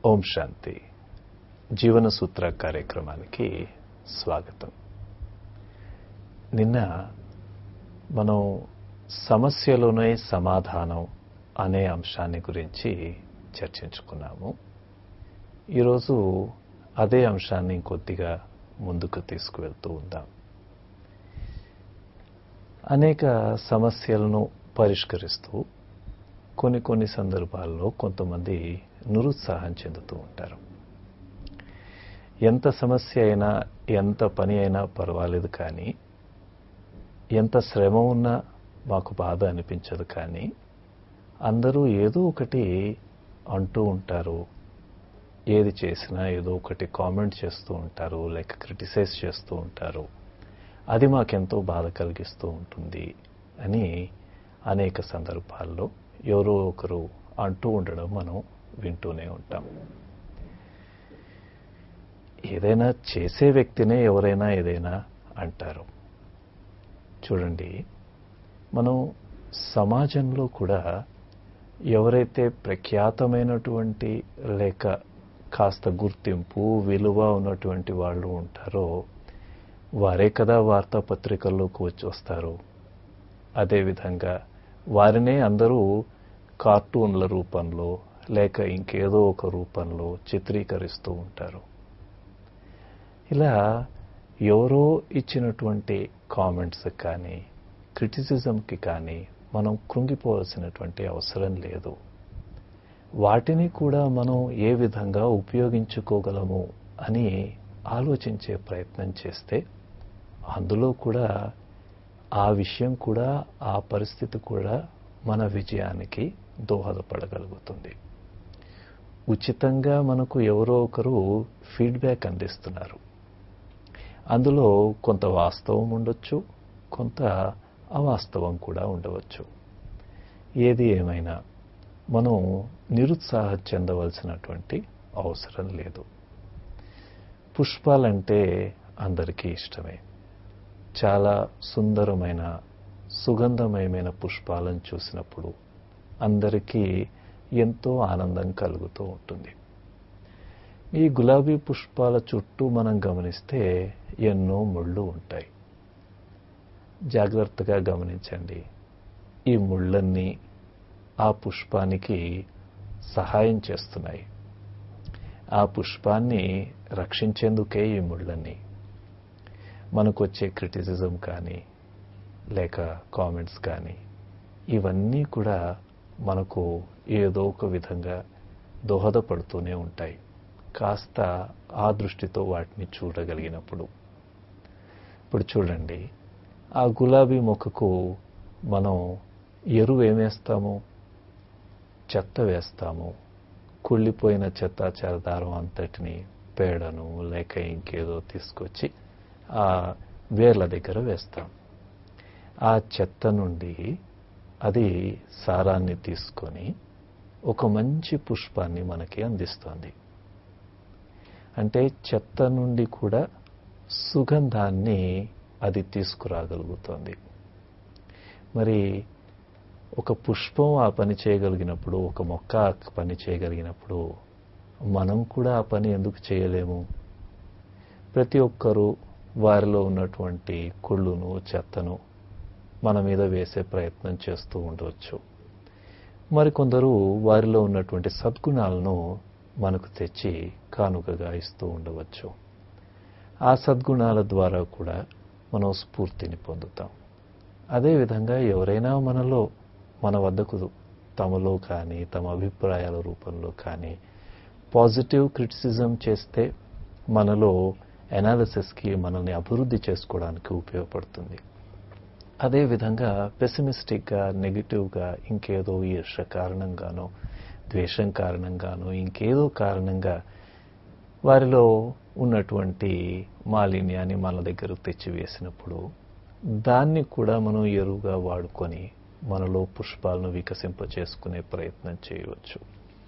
ఓం శాంతి జీవన సూత్ర కార్యక్రమానికి స్వాగతం నిన్న మనం సమస్యలోనే సమాధానం అనే అంశాన్ని గురించి చర్చించుకున్నాము ఈరోజు అదే అంశాన్ని ఇంకొద్దిగా ముందుకు తీసుకువెళ్తూ ఉందాం అనేక సమస్యలను పరిష్కరిస్తూ కొన్ని కొన్ని సందర్భాల్లో కొంతమంది నిరుత్సాహం చెందుతూ ఉంటారు ఎంత సమస్య అయినా ఎంత పని అయినా పర్వాలేదు కానీ ఎంత శ్రమ ఉన్నా మాకు బాధ అనిపించదు కానీ అందరూ ఏదో ఒకటి అంటూ ఉంటారు ఏది చేసినా ఏదో ఒకటి కామెంట్ చేస్తూ ఉంటారు లేక క్రిటిసైజ్ చేస్తూ ఉంటారు అది మాకెంతో బాధ కలిగిస్తూ ఉంటుంది అని అనేక సందర్భాల్లో ఎవరో ఒకరు అంటూ ఉండడం మనం వింటూనే ఉంటాం ఏదైనా చేసే వ్యక్తినే ఎవరైనా ఏదైనా అంటారు చూడండి మనం సమాజంలో కూడా ఎవరైతే ప్రఖ్యాతమైనటువంటి లేక కాస్త గుర్తింపు విలువ ఉన్నటువంటి వాళ్ళు ఉంటారో వారే కదా వార్తాపత్రికల్లోకి వచ్చి వస్తారు అదేవిధంగా వారినే అందరూ కార్టూన్ల రూపంలో లేక ఇంకేదో ఒక రూపంలో చిత్రీకరిస్తూ ఉంటారు ఇలా ఎవరో ఇచ్చినటువంటి కామెంట్స్ కానీ క్రిటిసిజంకి కానీ మనం కృంగిపోవాల్సినటువంటి అవసరం లేదు వాటిని కూడా మనం ఏ విధంగా ఉపయోగించుకోగలము అని ఆలోచించే ప్రయత్నం చేస్తే అందులో కూడా ఆ విషయం కూడా ఆ పరిస్థితి కూడా మన విజయానికి దోహదపడగలుగుతుంది ఉచితంగా మనకు ఎవరో ఒకరు ఫీడ్బ్యాక్ అందిస్తున్నారు అందులో కొంత వాస్తవం ఉండొచ్చు కొంత అవాస్తవం కూడా ఉండవచ్చు ఏది ఏమైనా మనం నిరుత్సాహం చెందవలసినటువంటి అవసరం లేదు పుష్పాలంటే అందరికీ ఇష్టమే చాలా సుందరమైన సుగంధమయమైన పుష్పాలను చూసినప్పుడు అందరికీ ఎంతో ఆనందం కలుగుతూ ఉంటుంది ఈ గులాబీ పుష్పాల చుట్టూ మనం గమనిస్తే ఎన్నో ముళ్ళు ఉంటాయి జాగ్రత్తగా గమనించండి ఈ ముళ్ళన్నీ ఆ పుష్పానికి సహాయం చేస్తున్నాయి ఆ పుష్పాన్ని రక్షించేందుకే ఈ ముళ్ళన్నీ మనకు వచ్చే క్రిటిసిజం కానీ లేక కామెంట్స్ కానీ ఇవన్నీ కూడా మనకు ఏదో ఒక విధంగా దోహదపడుతూనే ఉంటాయి కాస్త ఆ దృష్టితో వాటిని చూడగలిగినప్పుడు ఇప్పుడు చూడండి ఆ గులాబీ మొక్కకు మనం ఎరువు ఏమేస్తాము చెత్త వేస్తాము కుళ్ళిపోయిన చెత్త చెరదారం అంతటిని పేడను లేక ఇంకేదో తీసుకొచ్చి ఆ వేర్ల దగ్గర వేస్తాం ఆ చెత్త నుండి అది సారాన్ని తీసుకొని ఒక మంచి పుష్పాన్ని మనకి అందిస్తుంది అంటే చెత్త నుండి కూడా సుగంధాన్ని అది తీసుకురాగలుగుతుంది మరి ఒక పుష్పం ఆ పని చేయగలిగినప్పుడు ఒక మొక్క ఆ పని చేయగలిగినప్పుడు మనం కూడా ఆ పని ఎందుకు చేయలేము ప్రతి ఒక్కరూ వారిలో ఉన్నటువంటి కుళ్ళును చెత్తను మన మీద వేసే ప్రయత్నం చేస్తూ ఉండవచ్చు మరికొందరు వారిలో ఉన్నటువంటి సద్గుణాలను మనకు తెచ్చి కానుకగా ఇస్తూ ఉండవచ్చు ఆ సద్గుణాల ద్వారా కూడా మనం స్ఫూర్తిని పొందుతాం అదేవిధంగా ఎవరైనా మనలో మన వద్దకు తమలో కానీ తమ అభిప్రాయాల రూపంలో కానీ పాజిటివ్ క్రిటిసిజం చేస్తే మనలో ఎనాలిసిస్కి మనల్ని అభివృద్ధి చేసుకోవడానికి ఉపయోగపడుతుంది అదేవిధంగా పెసిమిస్టిక్గా నెగిటివ్గా ఇంకేదో ఈర్ష కారణంగానో ద్వేషం కారణంగానో ఇంకేదో కారణంగా వారిలో ఉన్నటువంటి మాలిన్యాన్ని మన దగ్గర తెచ్చివేసినప్పుడు దాన్ని కూడా మనం ఎరువుగా వాడుకొని మనలో పుష్పాలను వికసింప చేసుకునే ప్రయత్నం చేయవచ్చు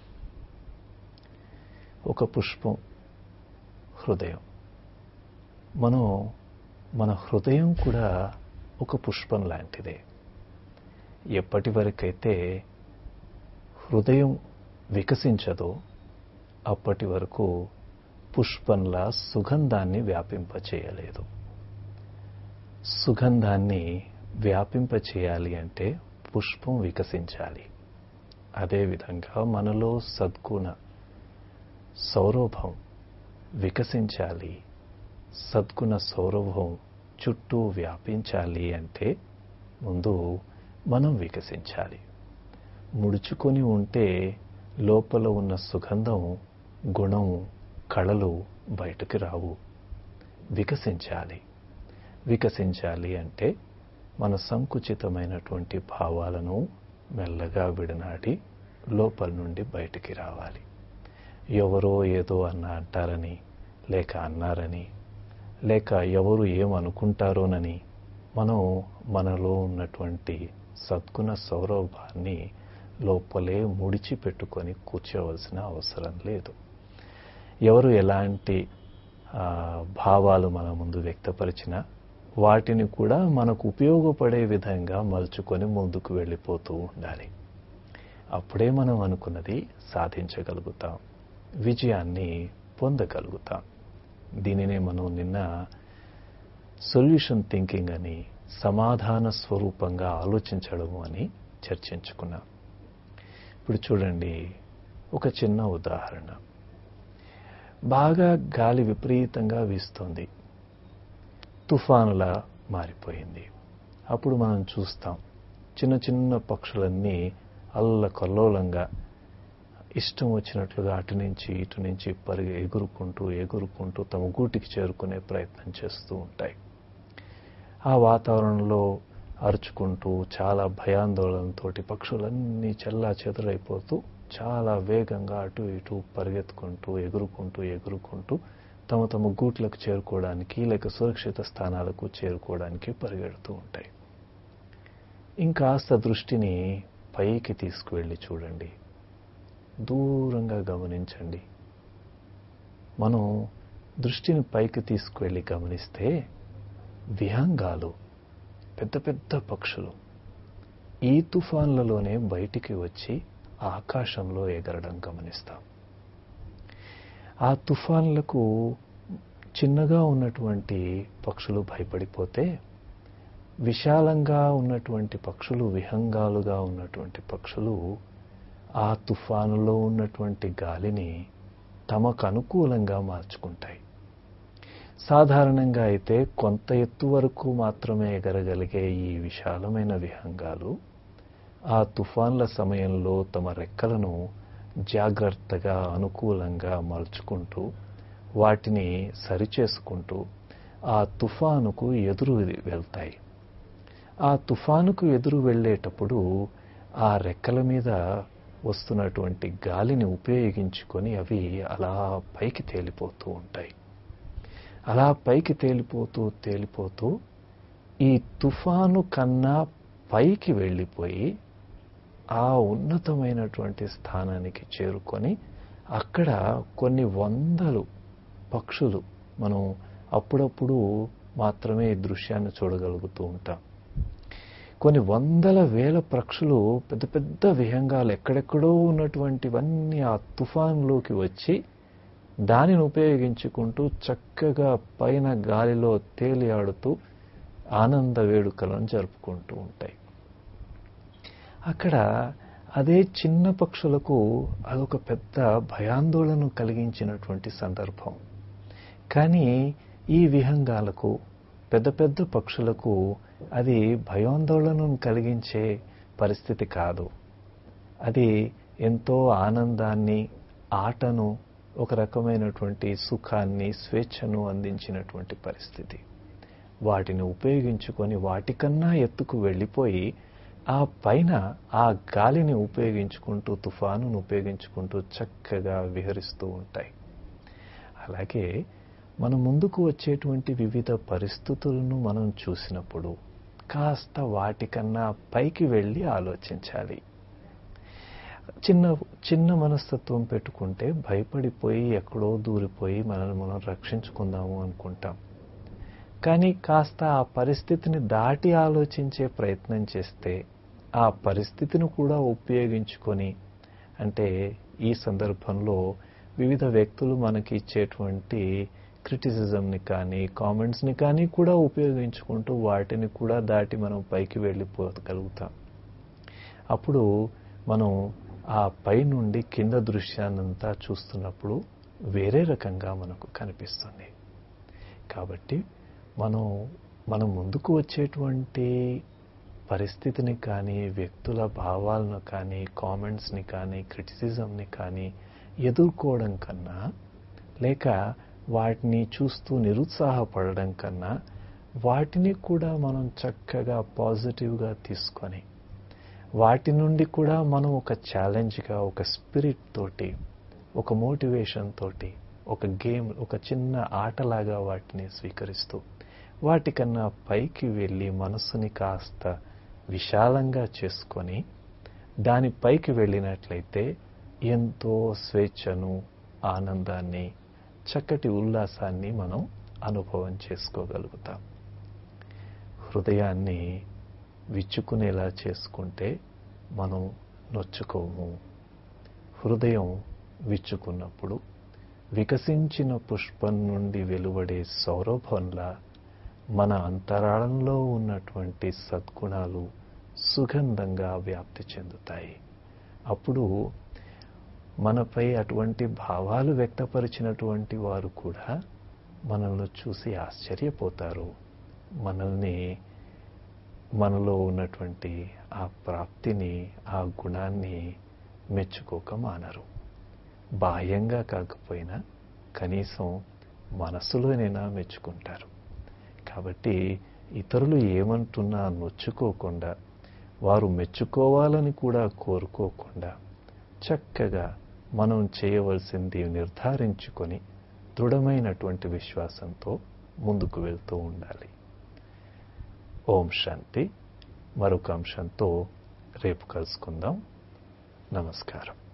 ఒక పుష్పం హృదయం మనం మన హృదయం కూడా ఒక పుష్పం లాంటిదే ఎప్పటి వరకైతే హృదయం వికసించదో అప్పటి వరకు పుష్పంలా సుగంధాన్ని వ్యాపింపచేయలేదు సుగంధాన్ని వ్యాపింపచేయాలి అంటే పుష్పం వికసించాలి అదేవిధంగా మనలో సద్గుణ సౌరభం వికసించాలి సద్గుణ సౌరభం చుట్టూ వ్యాపించాలి అంటే ముందు మనం వికసించాలి ముడుచుకొని ఉంటే లోపల ఉన్న సుగంధం గుణం కళలు బయటకు రావు వికసించాలి వికసించాలి అంటే మన సంకుచితమైనటువంటి భావాలను మెల్లగా విడనాడి లోపల నుండి బయటికి రావాలి ఎవరో ఏదో అన్న అంటారని లేక అన్నారని లేక ఎవరు ఏమనుకుంటారోనని మనం మనలో ఉన్నటువంటి సద్గుణ సౌరభాన్ని లోపలే ముడిచి పెట్టుకొని కూర్చోవలసిన అవసరం లేదు ఎవరు ఎలాంటి భావాలు మన ముందు వ్యక్తపరిచినా వాటిని కూడా మనకు ఉపయోగపడే విధంగా మలుచుకొని ముందుకు వెళ్ళిపోతూ ఉండాలి అప్పుడే మనం అనుకున్నది సాధించగలుగుతాం విజయాన్ని పొందగలుగుతాం దీనినే మనం నిన్న సొల్యూషన్ థింకింగ్ అని సమాధాన స్వరూపంగా ఆలోచించడము అని చర్చించుకున్నాం ఇప్పుడు చూడండి ఒక చిన్న ఉదాహరణ బాగా గాలి విపరీతంగా వీస్తోంది తుఫానులా మారిపోయింది అప్పుడు మనం చూస్తాం చిన్న చిన్న పక్షులన్నీ అల్లకల్లోలంగా ఇష్టం వచ్చినట్లుగా అటు నుంచి ఇటు నుంచి పరిగె ఎగురుకుంటూ ఎగురుకుంటూ తమ గూటికి చేరుకునే ప్రయత్నం చేస్తూ ఉంటాయి ఆ వాతావరణంలో అరుచుకుంటూ చాలా భయాందోళనతో పక్షులన్నీ చెల్లా చెదరైపోతూ చాలా వేగంగా అటు ఇటు పరిగెత్తుకుంటూ ఎగురుకుంటూ ఎగురుకుంటూ తమ తమ గూట్లకు చేరుకోవడానికి లేక సురక్షిత స్థానాలకు చేరుకోవడానికి పరిగెడుతూ ఉంటాయి ఇంకాస్త దృష్టిని పైకి తీసుకువెళ్ళి చూడండి దూరంగా గమనించండి మనం దృష్టిని పైకి తీసుకువెళ్ళి గమనిస్తే విహంగాలు పెద్ద పెద్ద పక్షులు ఈ తుఫాన్లలోనే బయటికి వచ్చి ఆకాశంలో ఎగరడం గమనిస్తాం ఆ తుఫాన్లకు చిన్నగా ఉన్నటువంటి పక్షులు భయపడిపోతే విశాలంగా ఉన్నటువంటి పక్షులు విహంగాలుగా ఉన్నటువంటి పక్షులు ఆ తుఫానులో ఉన్నటువంటి గాలిని తమకు అనుకూలంగా మార్చుకుంటాయి సాధారణంగా అయితే కొంత ఎత్తు వరకు మాత్రమే ఎగరగలిగే ఈ విశాలమైన విహంగాలు ఆ తుఫాన్ల సమయంలో తమ రెక్కలను జాగ్రత్తగా అనుకూలంగా మలుచుకుంటూ వాటిని సరిచేసుకుంటూ ఆ తుఫానుకు ఎదురు వెళ్తాయి ఆ తుఫానుకు ఎదురు వెళ్ళేటప్పుడు ఆ రెక్కల మీద వస్తున్నటువంటి గాలిని ఉపయోగించుకొని అవి అలా పైకి తేలిపోతూ ఉంటాయి అలా పైకి తేలిపోతూ తేలిపోతూ ఈ తుఫాను కన్నా పైకి వెళ్ళిపోయి ఆ ఉన్నతమైనటువంటి స్థానానికి చేరుకొని అక్కడ కొన్ని వందలు పక్షులు మనం అప్పుడప్పుడు మాత్రమే ఈ దృశ్యాన్ని చూడగలుగుతూ ఉంటాం కొన్ని వందల వేల పక్షులు పెద్ద పెద్ద విహంగాలు ఎక్కడెక్కడో ఉన్నటువంటివన్నీ ఆ తుఫాన్లోకి వచ్చి దానిని ఉపయోగించుకుంటూ చక్కగా పైన గాలిలో తేలియాడుతూ ఆనంద వేడుకలను జరుపుకుంటూ ఉంటాయి అక్కడ అదే చిన్న పక్షులకు అదొక పెద్ద భయాందోళన కలిగించినటువంటి సందర్భం కానీ ఈ విహంగాలకు పెద్ద పెద్ద పక్షులకు అది భయాందోళనను కలిగించే పరిస్థితి కాదు అది ఎంతో ఆనందాన్ని ఆటను ఒక రకమైనటువంటి సుఖాన్ని స్వేచ్ఛను అందించినటువంటి పరిస్థితి వాటిని ఉపయోగించుకొని వాటికన్నా ఎత్తుకు వెళ్ళిపోయి ఆ పైన ఆ గాలిని ఉపయోగించుకుంటూ తుఫానును ఉపయోగించుకుంటూ చక్కగా విహరిస్తూ ఉంటాయి అలాగే మన ముందుకు వచ్చేటువంటి వివిధ పరిస్థితులను మనం చూసినప్పుడు కాస్త వాటికన్నా పైకి వెళ్ళి ఆలోచించాలి చిన్న చిన్న మనస్తత్వం పెట్టుకుంటే భయపడిపోయి ఎక్కడో దూరిపోయి మనల్ని మనం రక్షించుకుందాము అనుకుంటాం కానీ కాస్త ఆ పరిస్థితిని దాటి ఆలోచించే ప్రయత్నం చేస్తే ఆ పరిస్థితిని కూడా ఉపయోగించుకొని అంటే ఈ సందర్భంలో వివిధ వ్యక్తులు మనకి ఇచ్చేటువంటి క్రిటిసిజంని కానీ కామెంట్స్ని కానీ కూడా ఉపయోగించుకుంటూ వాటిని కూడా దాటి మనం పైకి వెళ్ళిపోగలుగుతాం అప్పుడు మనం ఆ పై నుండి కింద దృశ్యాన్నంతా చూస్తున్నప్పుడు వేరే రకంగా మనకు కనిపిస్తుంది కాబట్టి మనం మనం ముందుకు వచ్చేటువంటి పరిస్థితిని కానీ వ్యక్తుల భావాలను కానీ కామెంట్స్ని కానీ క్రిటిసిజంని కానీ ఎదుర్కోవడం కన్నా లేక వాటిని చూస్తూ నిరుత్సాహపడడం కన్నా వాటిని కూడా మనం చక్కగా పాజిటివ్గా తీసుకొని వాటి నుండి కూడా మనం ఒక ఛాలెంజ్గా ఒక స్పిరిట్ తోటి ఒక మోటివేషన్ తోటి ఒక గేమ్ ఒక చిన్న ఆటలాగా వాటిని స్వీకరిస్తూ వాటికన్నా పైకి వెళ్ళి మనసుని కాస్త విశాలంగా చేసుకొని దాని పైకి వెళ్ళినట్లయితే ఎంతో స్వేచ్ఛను ఆనందాన్ని చక్కటి ఉల్లాసాన్ని మనం అనుభవం చేసుకోగలుగుతాం హృదయాన్ని విచ్చుకునేలా చేసుకుంటే మనం నొచ్చుకోము హృదయం విచ్చుకున్నప్పుడు వికసించిన పుష్పం నుండి వెలువడే సౌరభంలా మన అంతరాళంలో ఉన్నటువంటి సద్గుణాలు సుగంధంగా వ్యాప్తి చెందుతాయి అప్పుడు మనపై అటువంటి భావాలు వ్యక్తపరిచినటువంటి వారు కూడా మనల్ని చూసి ఆశ్చర్యపోతారు మనల్ని మనలో ఉన్నటువంటి ఆ ప్రాప్తిని ఆ గుణాన్ని మెచ్చుకోక మానరు బాహ్యంగా కాకపోయినా కనీసం మనసులోనైనా మెచ్చుకుంటారు కాబట్టి ఇతరులు ఏమంటున్నా నొచ్చుకోకుండా వారు మెచ్చుకోవాలని కూడా కోరుకోకుండా చక్కగా మనం చేయవలసింది నిర్ధారించుకొని దృఢమైనటువంటి విశ్వాసంతో ముందుకు వెళ్తూ ఉండాలి ఓం శాంతి మరొక అంశంతో రేపు కలుసుకుందాం నమస్కారం